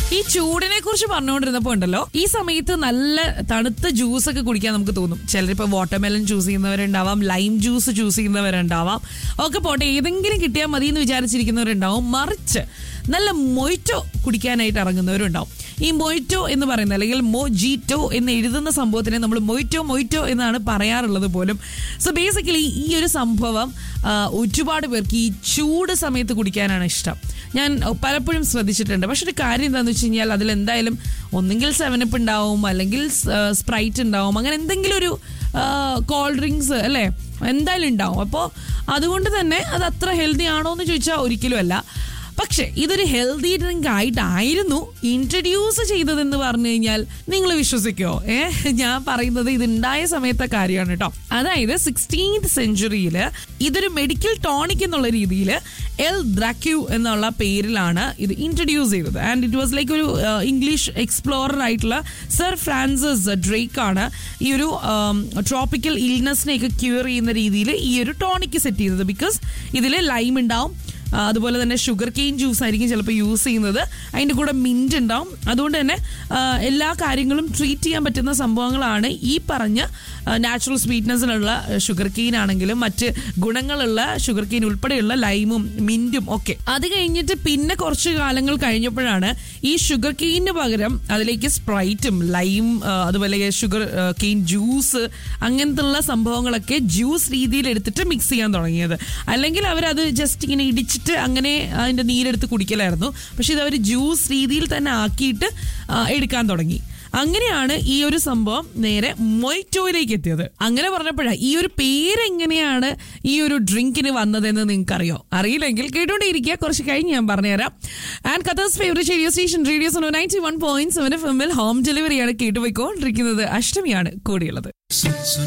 ഈ ചൂടിനെ കുറിച്ച് പറഞ്ഞുകൊണ്ടിരുന്നപ്പോ ഉണ്ടല്ലോ ഈ സമയത്ത് നല്ല തണുത്ത ജ്യൂസ് ഒക്കെ കുടിക്കാൻ നമുക്ക് തോന്നും ചിലരിപ്പോ വാട്ടർമെലൺ ചൂസ് ചെയ്യുന്നവരുണ്ടാവാം ലൈം ജ്യൂസ് ചൂസ് ചെയ്യുന്നവരുണ്ടാവാം ഒക്കെ പോട്ടെ ഏതെങ്കിലും കിട്ടിയാൽ മതി എന്ന് വിചാരിച്ചിരിക്കുന്നവരുണ്ടാവും മറിച്ച് നല്ല മൊയ്റ്റോ കുടിക്കാനായിട്ട് ഇറങ്ങുന്നവരുണ്ടാവും ഈ മൊയ്റ്റോ എന്ന് പറയുന്നത് അല്ലെങ്കിൽ മൊജീറ്റോ എന്ന് എഴുതുന്ന സംഭവത്തിനെ നമ്മൾ മൊയ്റ്റോ മൊയ്റ്റോ എന്നാണ് പറയാറുള്ളത് പോലും സോ ബേസിക്കലി ഈ ഒരു സംഭവം ആ, ഒരുപാട് പേർക്ക് ഈ ചൂട് സമയത്ത് കുടിക്കാനാണ് ഇഷ്ടം ഞാൻ പലപ്പോഴും ശ്രദ്ധിച്ചിട്ടുണ്ട് പക്ഷെ ഒരു കാര്യം എന്താണെന്ന് വെച്ച് കഴിഞ്ഞാൽ അതിൽ എന്തായാലും ഒന്നെങ്കിൽ സെവനപ്പ് ഉണ്ടാവും അല്ലെങ്കിൽ സ്പ്രൈറ്റ് ഉണ്ടാവും അങ്ങനെ എന്തെങ്കിലും ഒരു കോൾഡ് ഡ്രിങ്ക്സ് അല്ലേ എന്തായാലും ഉണ്ടാവും അപ്പോൾ അതുകൊണ്ട് തന്നെ അത് അത്ര ഹെൽത്തി ആണോ എന്ന് ചോദിച്ചാൽ ഒരിക്കലും അല്ല പക്ഷെ ഇതൊരു ഹെൽത്തി ഡ്രിങ്ക് ആയിട്ടായിരുന്നു ഇൻട്രൊഡ്യൂസ് ചെയ്തതെന്ന് പറഞ്ഞു കഴിഞ്ഞാൽ നിങ്ങൾ വിശ്വസിക്കോ ഏ ഞാൻ പറയുന്നത് ഇത് ഉണ്ടായ സമയത്തെ കാര്യമാണ് കേട്ടോ അതായത് സിക്സ്റ്റീൻത് സെഞ്ചുറിയിൽ ഇതൊരു മെഡിക്കൽ ടോണിക് എന്നുള്ള രീതിയിൽ എൽ ദ്രാക്യു എന്നുള്ള പേരിലാണ് ഇത് ഇൻട്രൊഡ്യൂസ് ചെയ്തത് ആൻഡ് ഇറ്റ് വാസ് ലൈക്ക് ഒരു ഇംഗ്ലീഷ് എക്സ്പ്ലോറർ ആയിട്ടുള്ള സർ ഫ്രാൻസിസ് ഡ്രേക്ക് ആണ് ഈ ഒരു ട്രോപ്പിക്കൽ ഇൽനെസ്സിനെയൊക്കെ ക്യൂർ ചെയ്യുന്ന രീതിയിൽ ഈ ഒരു ടോണിക് സെറ്റ് ചെയ്തത് ബിക്കോസ് ഇതിൽ ലൈം ഉണ്ടാവും ആ, അതുപോലെ തന്നെ ഷുഗർ കെയിൻ ജ്യൂസ് ആയിരിക്കും ചിലപ്പോൾ യൂസ് ചെയ്യുന്നത് അതിൻ്റെ കൂടെ മിൻറ്റ് ഉണ്ടാവും അതുകൊണ്ട് തന്നെ ആ, എല്ലാ കാര്യങ്ങളും ട്രീറ്റ് ചെയ്യാൻ പറ്റുന്ന സംഭവങ്ങളാണ് ഈ പറഞ്ഞ നാച്ചുറൽ സ്വീറ്റ്നെസ്സിലുള്ള ഷുഗർ കെയിൻ ആണെങ്കിലും മറ്റ് ഗുണങ്ങളുള്ള ഷുഗർ കെയിൻ ഉൾപ്പെടെയുള്ള ലൈമും മിൻറ്റും ഒക്കെ അത് കഴിഞ്ഞിട്ട് പിന്നെ കുറച്ച് കാലങ്ങൾ കഴിഞ്ഞപ്പോഴാണ് ഈ ഷുഗർ കെയിന് പകരം അതിലേക്ക് സ്പ്രൈറ്റും ലൈം ആ, അതുപോലെ ഷുഗർ കെയിൻ ജ്യൂസ് അങ്ങനത്തെ ഉള്ള സംഭവങ്ങളൊക്കെ ജ്യൂസ് രീതിയിൽ എടുത്തിട്ട് മിക്സ് ചെയ്യാൻ തുടങ്ങിയത് അല്ലെങ്കിൽ അവരത് ജസ്റ്റ് ഇങ്ങനെ ഇടിച്ചിട്ട് അങ്ങനെ അതിന്റെ നീരെടുത്ത് കുടിക്കലായിരുന്നു പക്ഷെ ഇത് അവർ ജ്യൂസ് രീതിയിൽ തന്നെ ആക്കിയിട്ട് ആ, എടുക്കാൻ തുടങ്ങി അങ്ങനെയാണ് ഈ ഒരു സംഭവം നേരെ മൊയ്റ്റോയിലേക്ക് എത്തിയത് അങ്ങനെ പറഞ്ഞപ്പോഴാണ് ഈ ഒരു പേര് എങ്ങനെയാണ് ഈ ഒരു ഡ്രിങ്കിന് വന്നതെന്ന് നിങ്ങൾക്ക് അറിയോ അറിയില്ലെങ്കിൽ കേട്ടോണ്ടിരിക്കുക കുറച്ച് കഴിഞ്ഞ് ഞാൻ പറഞ്ഞുതരാം and Qatar's favourite radio station radio Suno ninety one point seven F എമ്മിൽ ഹോം ഡെലിവറിയാണ് കേട്ടുപോയിക്കൊണ്ടിരിക്കുന്നത് അഷ്ടമിയാണ് കൂടിയുള്ളത്